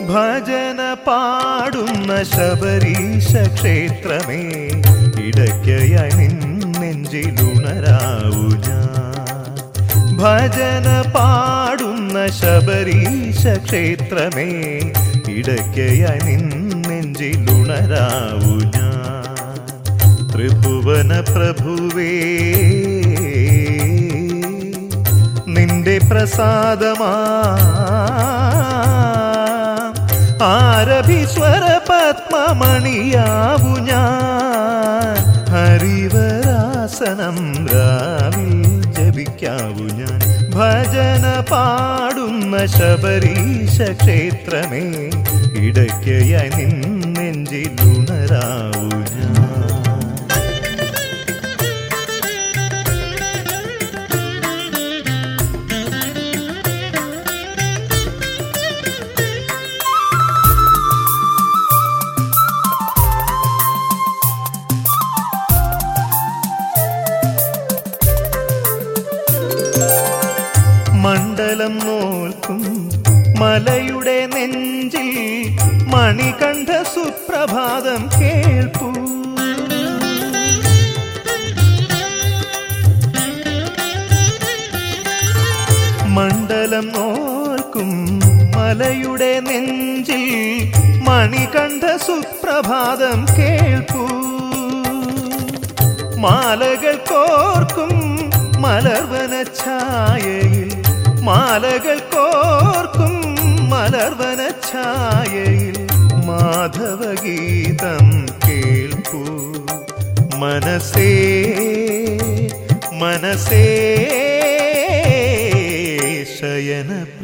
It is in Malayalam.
ഭജന പാടുന്ന ശബരീശ ക്ഷേത്രമേ ഇടയ്ക്കയായി നിൻ നെഞ്ചിലുണരാവു ഞാൻ ഭജന പാടുന്ന ശബരീശ ക്ഷേത്രമേ ഇടയ്ക്കയായി നിൻ നെഞ്ചിലുണരാവു ഞാൻ ത്രിഭുവന പ്രഭുവേ നിന്റെ പ്രസാദമാ ആരഭീശ്വര പത്മമണിയാവു ഞാൻ ഹരിവരാസനം രാവിൽ ജപിക്കാവു ഞാൻ ഭജന പാടുന്ന ശബരീശ ക്ഷേത്രമേ ഇടയ്ക്കയായി നിൻ നെഞ്ചിലുണരാവു ഞാൻ മണ്ഡലം നോൽക്കും മലയുടെ നെഞ്ചിൽ മണികണ്ഠ സുപ്രഭാതം കേൾപ്പൂ മണ്ഡലം നോൽക്കും മലയുടെ നെഞ്ചിൽ മണികണ്ഠ സുപ്രഭാതം കേൾപ്പൂ മാലകൾ കോർക്കും മലർവന ഛായയിൽ മാലകൾ കോർക്കും മലർവന ഛായയിൽ മാധവഗീതം കേൾപ്പൂ മനസ്സേ മനസ്സേ ശയന